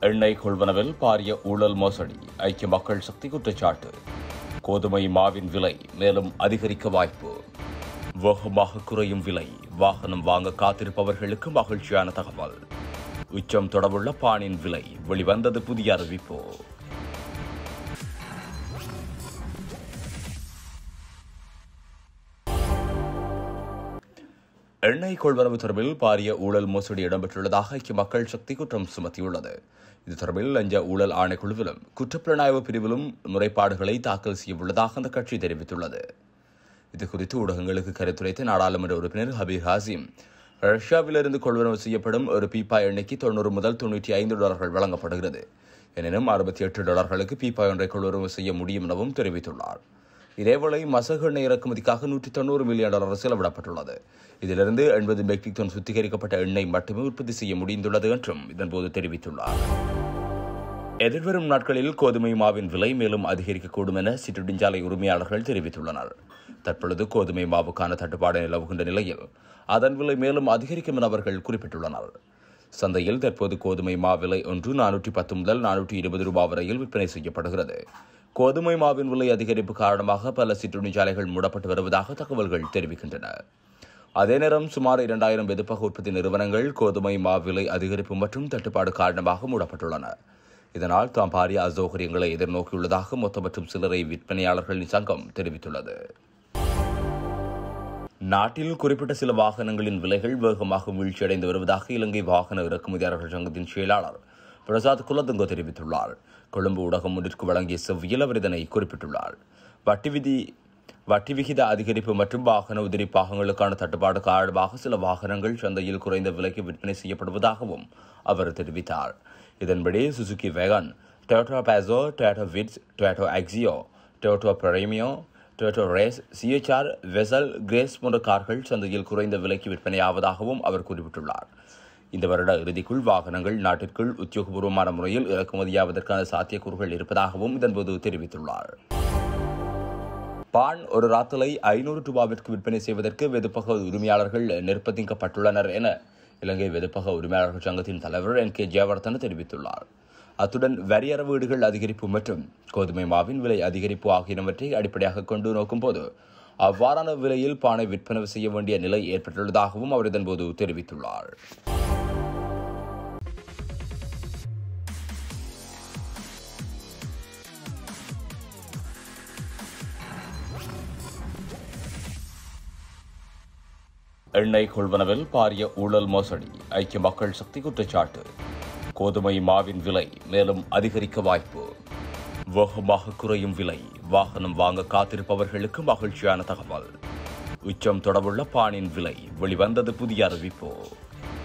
எண்ணெய் கொள்வனவில் பாரிய ஊழல் மோசடி ஐக்கிய மக்கள் சக்தி குற்றச்சாட்டு கோதுமை மாவின் விலை மேலும் அதிகரிக்க வாய்ப்பு வேகமாக குறையும் விலை வாகனம் வாங்க காத்திருப்பவர்களுக்கு மகிழ்ச்சியான தகவல் உச்சம் தொடர்புள்ள பானின் விலை வெளிவந்தது புதிய அறிவிப்பு எண்ணெய் கொள்வனவு தொடர்பில் பாரிய ஊழல் மோசடி இடம்பெற்றுள்ளதாக ஐக்கிய மக்கள் சக்தி குற்றம் சுமத்தியுள்ளது இது தொடர்பில் லஞ்ச ஊழல் ஆணைக்குழுவிலும் குற்றப்புலனாய்வு பிரிவிலும் முறைப்பாடுகளை தாக்கல் செய்யவுள்ளதாக அந்த கட்சி தெரிவித்துள்ளது இதுகுறித்து ஊடகங்களுக்கு கருத்துரைத்த நாடாளுமன்ற உறுப்பினர் ஹபீர் ஹாசிம் ரஷ்யாவிலிருந்து கொள்வனவு செய்யப்படும் ஒரு பீப்பா எண்ணெய்க்கு தொண்ணூறு முதல் தொண்ணூற்றி ஐந்து டாலர்கள் வழங்கப்படுகிறது எனினும் அறுபத்தி எட்டு டாலர்களுக்கு பீப்பா ஒன்றை கொள்வனவு செய்ய முடியும் எனவும் தெரிவித்துள்ளார் இதேவேளை மசகு எண்ணெய் இறக்குமதிக்காக நூற்றி தொண்ணூறு மில்லியன் டாலர் செலவிடப்பட்டுள்ளது இதிலிருந்து எண்பது மெட்ரிக் டன் சுத்திகரிக்கப்பட்ட எண்ணெய் மட்டுமே உற்பத்தி செய்ய முடிந்துள்ளது என்றும் இதன்போது தெரிவித்துள்ளார் எதிர்வரும் நாட்களில் கோதுமை மாவின் விலை மேலும் அதிகரிக்கக்கூடும் என சிற்றுண்டிஞ்சாலை உரிமையாளர்கள் தெரிவித்துள்ளனர் தற்பொழுது கோதுமை மாவுக்கான தட்டுப்பாடு நிலவுகின்ற நிலையில் அதன் விலை மேலும் அதிகரிக்கும் என அவர்கள் குறிப்பிட்டுள்ளனர் சந்தையில் தற்போது கோதுமை மா விலை ஒன்று நானூற்றி பத்து முதல் நானூற்றி இருபது ரூபாய் வரையில் விற்பனை செய்யப்படுகிறது கோதுமை மாவின் விலை அதிகரிப்பு காரணமாக பல சிற்றுண்டிச்சாலைகள் மூடப்பட்டு வருவதாக தகவல்கள் தெரிவிக்கின்றன அதே நேரம் சுமார் இரண்டாயிரம் வெதுப்பக உற்பத்தி நிறுவனங்கள் கோதுமை மா விலை அதிகரிப்பு மற்றும் தட்டுப்பாடு காரணமாக மூடப்பட்டுள்ளன இதனால் தாம் பாரிய அசௌகரியங்களை எதிர்நோக்கியுள்ளதாக மொத்த மற்றும் சில்லறை விற்பனையாளர்களின் சங்கம் தெரிவித்துள்ளது நாட்டில் குறிப்பிட்ட சில வாகனங்களின் விலைகள் வேகமாக வீழ்ச்சியடைந்து வருவதாக இலங்கை வாகன இறக்குமதியாளர்கள் சங்கத்தின் செயலாளர் பிரசாத் குலதுங்க தெரிவித்துள்ளார் கொழும்பு ஊடகம் ஒன்றிற்கு வழங்கிய செவ்வியில் அவர் இதனை குறிப்பிட்டுள்ளார் வட்டி விதி வட்டி விகித அதிகரிப்பு மற்றும் வாகன உதிரி பாகங்களுக்கான தட்டுப்பாடு காரணமாக சில வாகனங்கள் சந்தையில் குறைந்த விலைக்கு விற்பனை செய்யப்படுவதாகவும் அவர் தெரிவித்தார் இதன்படி Suzuki Wagon Toyota Passo Toyota Vitz Toyota Axio Toyota Premio Toyota Raize CHR Vezel Grace போன்ற கார்கள் சந்தையில் குறைந்த விலைக்கு விற்பனையாவதாகவும் அவர் குறிப்பிட்டுள்ளார் இந்த வருட இறுதிக்குள் வாகனங்கள் நாட்டிற்குள் உத்தியோகபூர்வமான முறையில் இறக்குமதியாவதற்கான சாத்தியக்கூறுகள் இருப்பதாகவும் இதன்போது தெரிவித்துள்ளார் பான் ஒரு ராத்தலை ஐநூறு ரூபாவிற்கு விற்பனை செய்வதற்கு வெதுப்பக உரிமையாளர்கள் நிர்பந்திக்கப்பட்டுள்ளனர் என இலங்கை வெதுப்பக உரிமையாளர்கள் சங்கத்தின் தலைவர் என் கே ஜெயவர்தன தெரிவித்துள்ளார் அத்துடன் வரியறவீடுகள் அதிகரிப்பு மற்றும் கோதுமை மாவின் விலை அதிகரிப்பு ஆகியனவற்றை அடிப்படையாக கொண்டு நோக்கும்போது அவ்வாறான விலையில் பானை விற்பனை செய்ய வேண்டிய நிலை ஏற்பட்டுள்ளதாகவும் அவர் இதன்போது தெரிவித்துள்ளார் எண்ணெய் கொள்வனவில் பாரிய ஊழல் மோசடி ஐக்கிய மக்கள் சக்தி குற்றச்சாட்டு கோதுமை மாவின் விலை மேலும் அதிகரிக்க வாய்ப்பு வேகமாக குறையும் விலை வாகனம் வாங்க காத்திருப்பவர்களுக்கு மகிழ்ச்சியான தகவல் உச்சம் தொடர்புள்ள பானின் விலை வெளிவந்தது புதிய அறிவிப்பு